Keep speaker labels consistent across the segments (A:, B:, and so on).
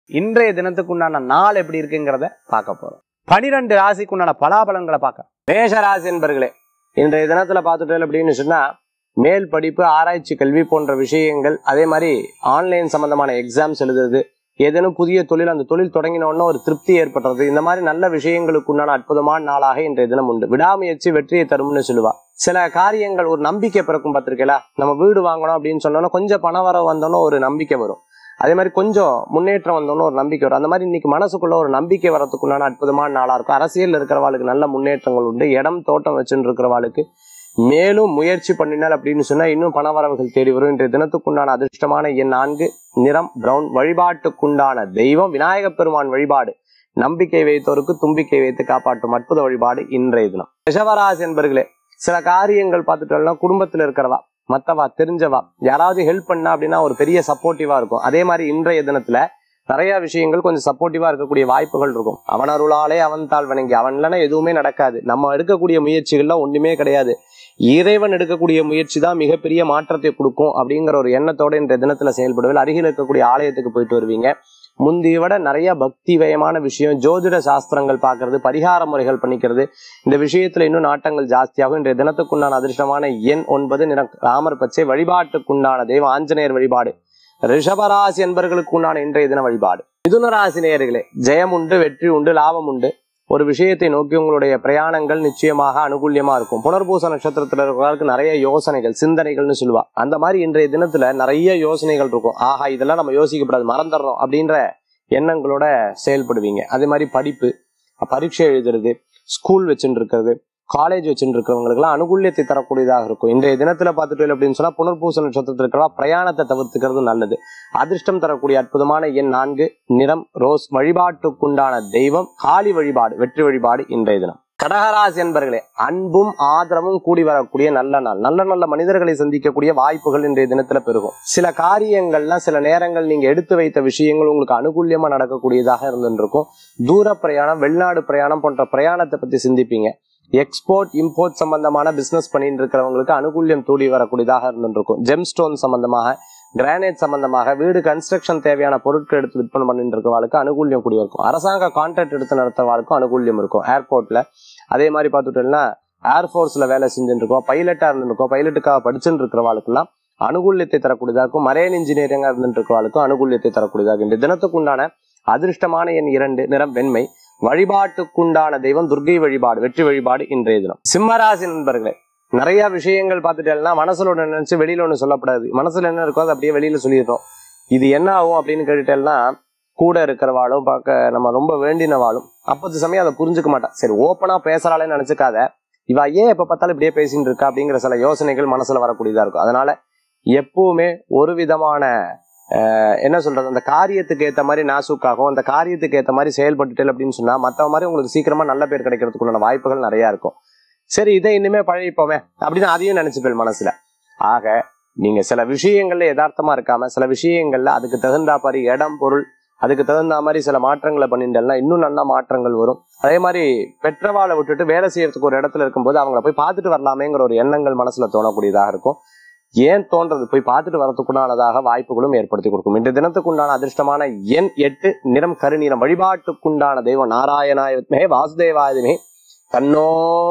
A: இன்றைய தினத்துக்கு உண்டான நாள் எப்படி இருக்குங்கிறத பார்க்க போறோம் பனிரெண்டு ராசிக்கு உண்டான பலாபலன்களை பார்க்க மேஷ ராசி என்பர்களே இன்றைய தினத்துல பார்த்துட்டோம் அப்படின்னு சொன்னா மேல் படிப்பு ஆராய்ச்சி கல்வி போன்ற விஷயங்கள் அதே மாதிரி ஆன்லைன் சம்பந்தமான எக்ஸாம்ஸ் எழுதுறது ஏதேனும் புதிய தொழில் அந்த தொழில் தொடங்கின உடனே ஒரு திருப்தி ஏற்படுறது இந்த மாதிரி நல்ல விஷயங்களுக்கு உண்டான அற்புதமான நாளாக இன்றைய தினம் உண்டு விடாமுயற்சி வெற்றியை தரும்னு சொல்லுவா சில காரியங்கள் ஒரு நம்பிக்கை பிறக்கும் பார்த்திருக்கல நம்ம வீடு வாங்கணும் அப்படின்னு சொன்னோன்னா கொஞ்சம் பணம் வர வந்தோன்னா ஒரு நம்பிக்கை வரும் அதே மாதிரி கொஞ்சம் முன்னேற்றம் வந்தோன்னு ஒரு நம்பிக்கை வரும் அந்த மாதிரி இன்னைக்கு மனசுக்குள்ள ஒரு நம்பிக்கை வரதுக்குண்டான அற்புதமான நாளா இருக்கும் அரசியல் இருக்கிறவாளுக்கு நல்ல முன்னேற்றங்கள் உண்டு இடம் தோட்டம் வச்சுட்டு இருக்கிறவாளுக்கு மேலும் முயற்சி பண்ணினால் அப்படின்னு சொன்னா இன்னும் பண வரவுகள் தேடி வரும் இன்றைய தினத்துக்குண்டான அதிர்ஷ்டமான எண் நான்கு நிறம் பிரவுன் வழிபாட்டுக்குண்டான தெய்வம் விநாயகப் பெருமான் வழிபாடு நம்பிக்கை வைத்தோருக்கு தும்பிக்கை வைத்து காப்பாற்றும் அற்புத வழிபாடு இன்றைய தினம் ரிஷவராசி என்பர்களே சில காரியங்கள் பார்த்துட்டோம்னா குடும்பத்தில் இருக்கிறவா மத்தவா தெரிஞ்சவா யாராவது ஹெல்ப் பண்ணா அப்படின்னா ஒரு பெரிய சப்போர்ட்டிவா இருக்கும் அதே மாதிரி இன்றைய தினத்துல நிறைய விஷயங்கள் கொஞ்சம் சப்போர்ட்டிவா இருக்கக்கூடிய வாய்ப்புகள் இருக்கும் அவன் அருளாலே அவன் தாழ் வணங்கி அவன் இல்லைன்னா எதுவுமே நடக்காது நம்ம எடுக்கக்கூடிய முயற்சிகள்ல ஒண்ணுமே கிடையாது இறைவன் எடுக்கக்கூடிய முயற்சி தான் மிகப்பெரிய மாற்றத்தை கொடுக்கும் அப்படிங்கிற ஒரு எண்ணத்தோட இன்றைய தினத்துல செயல்படுவதில் அருகில் இருக்கக்கூடிய ஆலயத்துக்கு போயிட்டு வருவீங்க முந்தைய விட நிறைய பக்திவயமான விஷயம் ஜோதிட சாஸ்திரங்கள் பார்க்கறது பரிகார முறைகள் பண்ணிக்கிறது இந்த விஷயத்துல இன்னும் நாட்டங்கள் ஜாஸ்தியாகும் இன்றைய தினத்துக்குண்டான அதிர்ஷ்டமான எண் ஒன்பது நிறம் ராமர் பச்சை வழிபாட்டுக்குண்டான தெய்வ ஆஞ்சநேயர் வழிபாடு ரிஷபராசி என்பவர்களுக்கு உண்டான இன்றைய தின வழிபாடு மிதுன ராசி நேயர்களே ஜெயம் உண்டு வெற்றி உண்டு லாபம் உண்டு ஒரு விஷயத்தை நோக்கி உங்களுடைய பிரயாணங்கள் நிச்சயமாக அனுகூல்யமா இருக்கும் புனர்பூச நட்சத்திரத்துல இருக்கிறவர்களுக்கு நிறைய யோசனைகள் சிந்தனைகள்னு சொல்லுவா அந்த மாதிரி இன்றைய தினத்துல நிறைய யோசனைகள் இருக்கும் ஆஹா இதெல்லாம் நம்ம யோசிக்கப்படாது மறந்துடுறோம் அப்படின்ற எண்ணங்களோட செயல்படுவீங்க அதே மாதிரி படிப்பு பரீட்சை எழுதுறது ஸ்கூல் வச்சுட்டு இருக்கிறது காலேஜ் வச்சுட்டு இருக்கிறவங்களுக்குலாம் அனுகூல்யத்தை தரக்கூடியதாக இருக்கும் இன்றைய தினத்துல பார்த்துட்டு அப்படின்னு சொன்னா புனர்பூச நட்சத்திரத்தில் இருக்கிறவா பிரயாணத்தை தவிர்த்துக்கிறது நல்லது அதிர்ஷ்டம் தரக்கூடிய அற்புதமான எண் நான்கு நிறம் ரோஸ் வழிபாட்டுக்குண்டான தெய்வம் காளி வழிபாடு வெற்றி வழிபாடு இன்றைய தினம் கடகராசி என்பர்களே அன்பும் ஆதரவும் கூடி வரக்கூடிய நல்ல நாள் நல்ல நல்ல மனிதர்களை சந்திக்கக்கூடிய வாய்ப்புகள் இன்றைய தினத்துல பெருகும் சில காரியங்கள்லாம் சில நேரங்கள் நீங்க எடுத்து வைத்த விஷயங்கள் உங்களுக்கு அனுகூல்யமா நடக்கக்கூடியதாக இருந்துருக்கும் தூர பிரயாணம் வெளிநாடு பிரயாணம் போன்ற பிரயாணத்தை பத்தி சிந்திப்பீங்க எக்ஸ்போர்ட் இம்போர்ட் சம்பந்தமான பிசினஸ் பண்ணிட்டு இருக்கிறவங்களுக்கு அனுகூல்யம் தூடி வரக்கூடியதாக இருந்துருக்கும் ஜெம் ஸ்டோன் சம்பந்தமாக கிரானைட் சம்பந்தமாக வீடு கன்ஸ்ட்ரக்ஷன் தேவையான பொருட்கள் எடுத்து விற்பனை பண்ணிட்டு இருக்கிறவங்களுக்கு அனுகூல்யம் கூடிய இருக்கும் அரசாங்க கான்ட்ராக்ட் எடுத்து நடத்துறவாளுக்கும் அனுகூல்யம் இருக்கும் ஏர்போர்ட்ல அதே மாதிரி பார்த்துட்டோம்னா ஏர்ஃபோர்ஸ்ல வேலை செஞ்சுட்டு இருக்கோம் பைலட்டா இருந்துருக்கோம் பைலட்டுக்காக படிச்சுட்டு இருக்கிறவாளுக்கெல்லாம் அனுகூல்யத்தை தரக்கூடியதா இருக்கும் மரேன் இன்ஜினியரிங்கா இருந்துட்டு இருக்கிறவாளுக்கும் அனுகூல்யத்தை தரக்கூடியதாக இந்த தினத்துக்கு உண்டான அதிர்ஷ்டமான எண் இரண்டு நிறம் வெண்மை வழிபாட்டுக்குண்டான தெய்வம் துர்கை வழிபாடு வெற்றி வழிபாடு இன்றைய தினம் சிம்மராசி நண்பர்களே நிறைய விஷயங்கள் பார்த்துட்டேன்னா மனசுல ஒண்ணு நினைச்சு வெளியில ஒண்ணு சொல்லப்படாது மனசுல என்ன இருக்கோ அதை அப்படியே வெளியில சொல்லிடுறோம் இது என்ன ஆகும் அப்படின்னு கேட்டுட்டேன்னா கூட இருக்கிறவாளும் பார்க்க நம்ம ரொம்ப வேண்டினவாளும் அப்போது சமயம் அதை புரிஞ்சுக்க மாட்டா சரி ஓப்பனா பேசுறாளேன்னு நினைச்சுக்காத இவ ஏன் எப்ப பார்த்தாலும் இப்படியே பேசிட்டு இருக்கா அப்படிங்கிற சில யோசனைகள் மனசுல வரக்கூடியதா இருக்கும் அதனால எப்பவுமே ஒரு விதமான அஹ், என்ன சொல்றது அந்த காரியத்துக்கு ஏத்த மாதிரி நாசுக்காகும் அந்த காரியத்துக்கு ஏத்த மாதிரி செயல்பட்டுட்டேன் அப்படின்னு சொன்னா மத்தவ மாதிரி உங்களுக்கு சீக்கிரமா நல்ல பேர் கிடைக்கிறதுக்குள்ள வாய்ப்புகள் நிறைய இருக்கும் சரி இதை இனிமே பழகிப்போமே அப்படின்னு அதையும் நினைச்சுப்பேன் மனசுல ஆக நீங்க சில விஷயங்கள்ல யதார்த்தமா இருக்காம சில விஷயங்கள்ல அதுக்கு தகுந்தா மாதிரி இடம் பொருள் அதுக்கு தகுந்த மாதிரி சில மாற்றங்களை பண்ணிட்டேன்னா இன்னும் நல்ல மாற்றங்கள் வரும் அதே மாதிரி பெற்றவாளை விட்டுட்டு வேலை செய்யறதுக்கு ஒரு இடத்துல இருக்கும்போது அவங்கள போய் பார்த்துட்டு வரலாமேங்கிற ஒரு எண்ணங்கள் மனசுல தோணக்கூடியதாக இருக்கும் ஏன் தோன்றது போய் பார்த்துட்டு வரதுக்குண்டானதாக வாய்ப்புகளும் ஏற்படுத்தி கொடுக்கும் இன்று தினத்துக்குண்டான அதிர்ஷ்டமான எண் எட்டு நிறம் கருநீரம் வழிபாட்டுக்குண்டான தெய்வம் நாராயணாயுத்மே வாசுதேவாயுதமே தன்னோ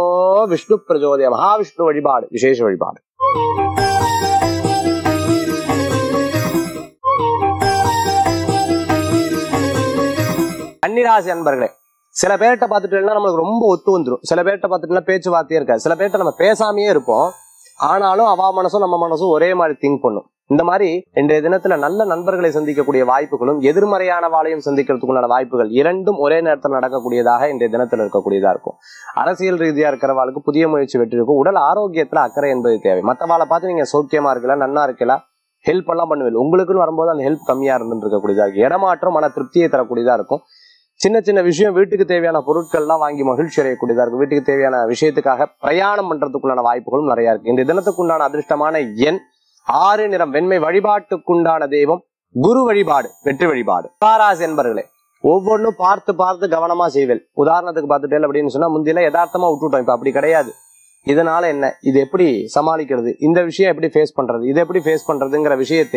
A: விஷ்ணு பிரஜோதய மகாவிஷ்ணு வழிபாடு விசேஷ வழிபாடு கன்னிராசி அன்பர்களே சில பேர்கிட்ட பார்த்துட்டோம்னா நம்மளுக்கு ரொம்ப ஒத்து வந்துடும் சில பேர்கிட்ட பார்த்துட்டோம்னா பேச்சுவார்த்தையே இருக்காது சில பேர்கிட்ட நம்ம பேசாமையே இருப்போம் ஆனாலும் அவ மனசும் நம்ம மனசும் ஒரே மாதிரி திங்க் பண்ணும் இந்த மாதிரி இன்றைய தினத்துல நல்ல நண்பர்களை சந்திக்கக்கூடிய வாய்ப்புகளும் எதிர்மறையான வாழையும் சந்திக்கிறதுக்குள்ளான வாய்ப்புகள் இரண்டும் ஒரே நேரத்தில் நடக்கக்கூடியதாக இன்றைய தினத்துல இருக்கக்கூடியதா இருக்கும் அரசியல் ரீதியா இருக்கிறவாளுக்கு புதிய முயற்சி வெற்றி இருக்கும் உடல் ஆரோக்கியத்துல அக்கறை என்பது தேவை மற்றவாளை பார்த்து நீங்க சௌக்கியமா இருக்கலாம் நன்னா இருக்கலாம் ஹெல்ப் எல்லாம் பண்ணுவீங்க உங்களுக்குன்னு வரும்போது அந்த ஹெல்ப் கம்மியா இருந்துட்டு இருக்கக்கூடியதா இருக்கு இடமாற்றம் மன திருப்தியை தரக்கூடியதா இருக்கும் சின்ன சின்ன விஷயம் வீட்டுக்கு தேவையான பொருட்கள்லாம் வாங்கி மகிழ்ச்சி அடையக்கூடியதா இருக்கும் வீட்டுக்கு தேவையான விஷயத்துக்காக பிரயாணம் பண்றதுக்குள்ளான வாய்ப்புகளும் நிறைய இருக்கு இந்த தினத்துக்குண்டான அதிர்ஷ்டமான எண் ஆறு நிறம் வெண்மை வழிபாட்டுக்குண்டான தெய்வம் குரு வழிபாடு வெற்றி வழிபாடு பாராஸ் என்பர்களே ஒவ்வொன்றும் பார்த்து பார்த்து கவனமா செய்வேன் உதாரணத்துக்கு பார்த்துட்டேன் அப்படின்னு சொன்னா முந்தியில யதார்த்தமா விட்டுட்டோம் இப்ப அப்படி கிடையாது இதனால என்ன இது எப்படி சமாளிக்கிறது இந்த விஷயம் எப்படி ஃபேஸ் பண்றது இதை எப்படி ஃபேஸ் பண்றதுங்கிற விஷயத்தை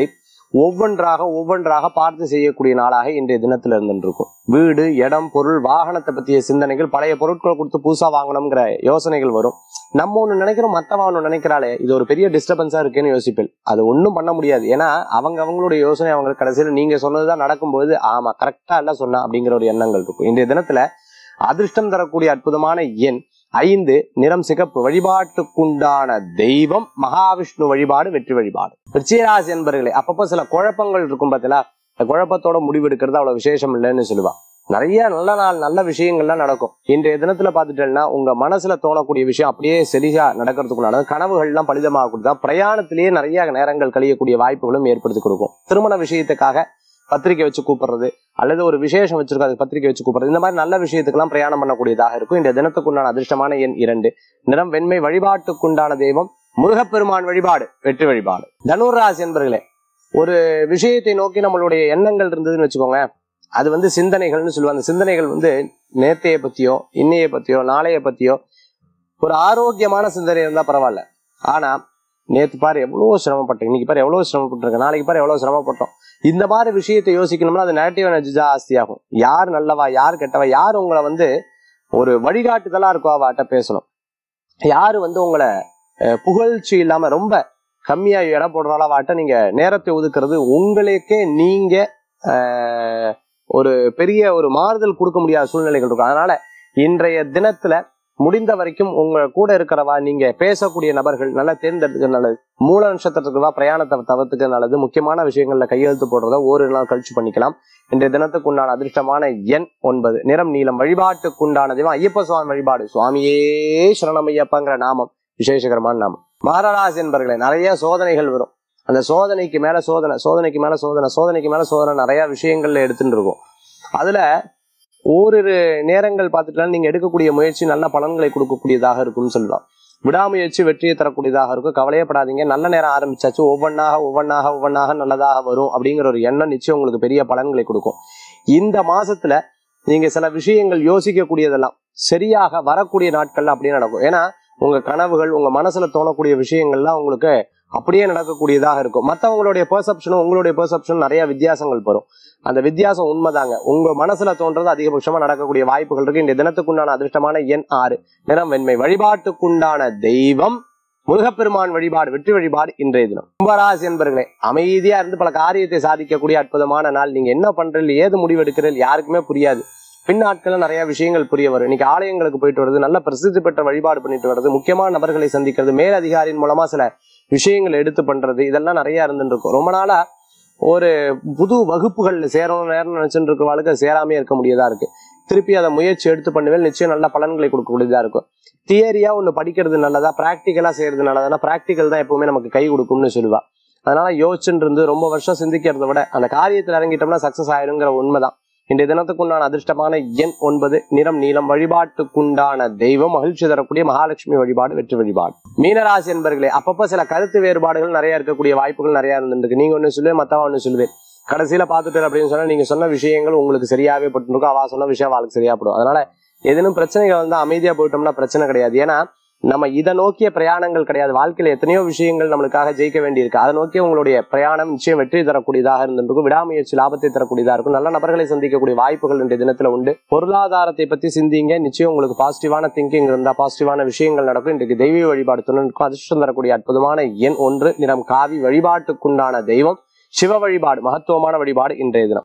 A: ஒவ்வொன்றாக ஒவ்வொன்றாக பார்த்து செய்யக்கூடிய நாளாக இன்றைய தினத்துல இருந்துருக்கும் வீடு இடம் பொருள் வாகனத்தை பற்றிய சிந்தனைகள் பழைய பொருட்களை கொடுத்து புதுசா வாங்கணுங்கிற யோசனைகள் வரும் நம்ம ஒண்ணு நினைக்கிறோம் மத்தவன் ஒண்ணு நினைக்கிறாளே இது ஒரு பெரிய டிஸ்டர்பன்ஸா இருக்குன்னு யோசிப்பேன் அது ஒண்ணும் பண்ண முடியாது ஏன்னா அவங்க அவங்களுடைய யோசனை அவங்க கடைசியில் நீங்க சொன்னதுதான் நடக்கும்போது ஆமா கரெக்டா எல்லாம் சொன்னா அப்படிங்கிற ஒரு எண்ணங்கள் இருக்கும் இன்றைய தினத்துல அதிர்ஷ்டம் தரக்கூடிய அற்புதமான எண் ஐந்து நிறம் சிகப்பு வழிபாட்டுக்குண்டான தெய்வம் மகாவிஷ்ணு வழிபாடு வெற்றி வழிபாடு விருச்சிகராசி என்பர்களே அப்பப்போ சில குழப்பங்கள் இருக்கும் பார்த்தீங்களா அந்த குழப்பத்தோட முடிவெடுக்கிறது அவ்வளவு விசேஷம் இல்லைன்னு சொல்லுவா நிறைய நல்ல நாள் நல்ல விஷயங்கள்லாம் நடக்கும் இன்றைய தினத்துல பார்த்துட்டேன்னா உங்க மனசுல தோணக்கூடிய விஷயம் அப்படியே சரியா நடக்கிறதுக்குள்ளான கனவுகள்லாம் பலிதமாக கொடுத்தா பிரயாணத்திலேயே நிறைய நேரங்கள் கழியக்கூடிய வாய்ப்புகளும் ஏற்படுத்தி கொடுக்கும் திருமண விஷயத்துக்காக பத்திரிக்கை வச்சு கூப்பிடுறது அல்லது ஒரு விசேஷம் வச்சிருக்கோம் அதுக்கு பத்திரிக்கை வச்சு கூப்பிடுறது இந்த மாதிரி நல்ல விஷயத்துக்கெல்லாம் பிரயாணம் பண்ணக்கூடியதாக இருக்கும் இந்த தினத்துக்குண்டான அதிர்ஷ்டமான எண் இரண்டு நிறம் வெண்மை வழிபாட்டுக்குண்டான தெய்வம் முருகப்பெருமான் வழிபாடு வெற்றி வழிபாடு தனுராசி என்பர்களே ஒரு விஷயத்தை நோக்கி நம்மளுடைய எண்ணங்கள் இருந்ததுன்னு வச்சுக்கோங்க அது வந்து சிந்தனைகள்னு சொல்லுவாங்க அந்த சிந்தனைகள் வந்து நேத்தைய பத்தியோ இன்னைய பத்தியோ நாளைய பத்தியோ ஒரு ஆரோக்கியமான சிந்தனை இருந்தா பரவாயில்ல ஆனா நேத்து பாரு எவ்வளவு சிரமப்பட்டேன் இன்னைக்கு பாரு எவ்வளவு சிரமப்பட்டிருக்கேன் நாளைக்கு பாரு எவ்வளவு சிரமப்பட்டோம் இந்த மாதிரி விஷயத்தை யோசிக்கணும்னா அது நெகட்டிவ் எனர்ஜி ஜாஸ்தி ஆகும் யார் நல்லவா யார் கெட்டவா யார் உங்களை வந்து ஒரு வழிகாட்டுதலா இருக்கோ அவாட்ட பேசணும் யாரு வந்து உங்களை அஹ், புகழ்ச்சி இல்லாம ரொம்ப கம்மியா இடம் போடுறாளா வாட்ட நீங்க நேரத்தை ஒதுக்குறது உங்களுக்கே நீங்க ஆஹ், ஒரு பெரிய ஒரு மாறுதல் கொடுக்க முடியாத சூழ்நிலைகள் இருக்கும் அதனால இன்றைய தினத்துல முடிந்த வரைக்கும் உங்க கூட இருக்கிறவா நீங்க பேசக்கூடிய நபர்கள் நல்லா தேர்ந்தெடுக்க நல்லது மூல நட்சத்திரத்துக்கு வா பிரயாணத்தை தவிர்த்துக்க நல்லது முக்கியமான விஷயங்கள்ல கையெழுத்து போடுறத ஓரிரு நாள் கழிச்சு பண்ணிக்கலாம் இன்றைய தினத்துக்கு உண்டான அதிர்ஷ்டமான எண் ஒன்பது நிறம் நீளம் வழிபாட்டுக்குண்டான தெய்வம் ஐயப்ப சுவாமி வழிபாடு சுவாமியே சரணம் ஐயப்பங்கிற நாமம் விசேஷகரமான நாமம் மகாராஜ் என்பர்களே நிறைய சோதனைகள் வரும் அந்த சோதனைக்கு மேல சோதனை சோதனைக்கு மேல சோதனை சோதனைக்கு மேல சோதனை நிறைய விஷயங்கள்ல எடுத்துட்டு இருக்கும் அதுல ஓரிரு நேரங்கள் பார்த்துட்டா நீங்க எடுக்கக்கூடிய முயற்சி நல்ல பலன்களை கொடுக்கக்கூடியதாக இருக்கும்னு சொல்லலாம் விடாமுயற்சி வெற்றியை தரக்கூடியதாக இருக்கும் கவலையப்படாதீங்க நல்ல நேரம் ஆரம்பிச்சாச்சு ஒவ்வொன்றாக ஒவ்வொன்றாக ஒவ்வொன்றாக நல்லதாக வரும் அப்படிங்கிற ஒரு எண்ணம் நிச்சயம் உங்களுக்கு பெரிய பலன்களை கொடுக்கும் இந்த மாசத்துல நீங்க சில விஷயங்கள் யோசிக்கக்கூடியதெல்லாம் சரியாக வரக்கூடிய நாட்கள்ல அப்படியே நடக்கும் ஏன்னா உங்க கனவுகள் உங்க மனசுல தோணக்கூடிய விஷயங்கள்லாம் உங்களுக்கு அப்படியே நடக்கக்கூடியதாக இருக்கும் மற்றவங்களுடைய பெர்செப்ஷனும் உங்களுடைய பெர்செப்ஷனும் நிறைய வித்தியாசங்கள் வரும் அந்த வித்தியாசம் உண்மைதாங்க உங்க மனசுல தோன்றது அதிகபட்சமா நடக்கக்கூடிய வாய்ப்புகள் இருக்கு இந்த தினத்துக்குண்டான அதிர்ஷ்டமான எண் ஆறு நிறம் வெண்மை வழிபாட்டுக்குண்டான தெய்வம் முருகப்பெருமான் வழிபாடு வெற்றி வழிபாடு இன்றைய தினம் கும்பராசி என்பர்களே அமைதியா இருந்து பல காரியத்தை சாதிக்கக்கூடிய அற்புதமான நாள் நீங்க என்ன பண்றீங்க ஏது முடிவு எடுக்கிறீர்கள் யாருக்குமே புரியாது பின்னாட்கள்ல நிறைய விஷயங்கள் புரிய வரும் இன்னைக்கு ஆலயங்களுக்கு போயிட்டு வருது நல்ல பிரசித்தி பெற்ற வழிபாடு பண்ணிட்டு வருது முக்கியமான நபர்களை சந்திக்கிறது மேலதிகாரியின் மூலமா சில விஷயங்கள் எடுத்து பண்றது இதெல்லாம் நிறைய இருந்துட்டு இருக்கும் ரொம்ப நாளா ஒரு புது வகுப்புகள்ல சேரணும் நேரம் நினைச்சுட்டு இருக்கிறவங்களுக்கு அது சேராமே இருக்க முடியதா இருக்கு திருப்பி அதை முயற்சி எடுத்து பண்ணுவேன் நிச்சயம் நல்ல பலன்களை கொடுக்கக்கூடியதா இருக்கும் தியரியா ஒண்ணு படிக்கிறது நல்லதா பிராக்டிக்கலா செய்யறது நல்லதானா பிராக்டிக்கல் தான் எப்பவுமே நமக்கு கை கொடுக்கும்னு சொல்லுவா அதனால யோசிச்சுட்டு இருந்து ரொம்ப வருஷம் சிந்திக்கிறத விட அந்த காரியத்தில் இறங்கிட்டோம்னா சக்சஸ் ஆயிடுங்கிற உண்மைதான் இன்றைய தினத்துக்குண்டான அதிர்ஷ்டமான எண் ஒன்பது நிறம் நீளம் வழிபாட்டுக்குண்டான தெய்வம் மகிழ்ச்சி தரக்கூடிய மகாலட்சுமி வழிபாடு வெற்றி வழிபாடு மீனராசி என்பர்களே அப்பப்போ சில கருத்து வேறுபாடுகள் நிறைய இருக்கக்கூடிய வாய்ப்புகள் நிறைய இருந்துருக்கு நீங்க ஒண்ணு சொல்லுவேன் மத்தவா ஒண்ணு சொல்லுவேன் கடைசியில பாத்துட்டு அப்படின்னு சொன்னா நீங்க சொன்ன விஷயங்கள் உங்களுக்கு சரியாவே பட்டுருக்கும் அவ சொன்ன விஷயம் அவளுக்கு சரியா படும் அதனால எதுனும் பிரச்சனைகள் வந்து அமைதியா போயிட்டோம்னா பிரச்சனை கிடையாது ஏன்னா நம்ம இதை நோக்கிய பிரயாணங்கள் கிடையாது வாழ்க்கையில எத்தனையோ விஷயங்கள் நம்மளுக்காக ஜெயிக்க வேண்டியிருக்கு அதை நோக்கி உங்களுடைய பிரயாணம் நிச்சயம் வெற்றி தரக்கூடியதாக இருந்திருக்கும் விடாமுயற்சி லாபத்தை தரக்கூடியதாக இருக்கும் நல்ல நபர்களை சந்திக்கக்கூடிய வாய்ப்புகள் இன்றைய தினத்துல உண்டு பொருளாதாரத்தை பத்தி சிந்திங்க நிச்சயம் உங்களுக்கு பாசிட்டிவான திங்கிங் இருந்தா பாசிட்டிவான விஷயங்கள் நடக்கும் இன்றைக்கு தெய்வீக வழிபாடு துணைக்கும் அதிர்ஷ்டம் தரக்கூடிய அற்புதமான எண் ஒன்று நிறம் காவி வழிபாட்டுக்குண்டான தெய்வம் சிவ வழிபாடு மகத்துவமான வழிபாடு இன்றைய தினம்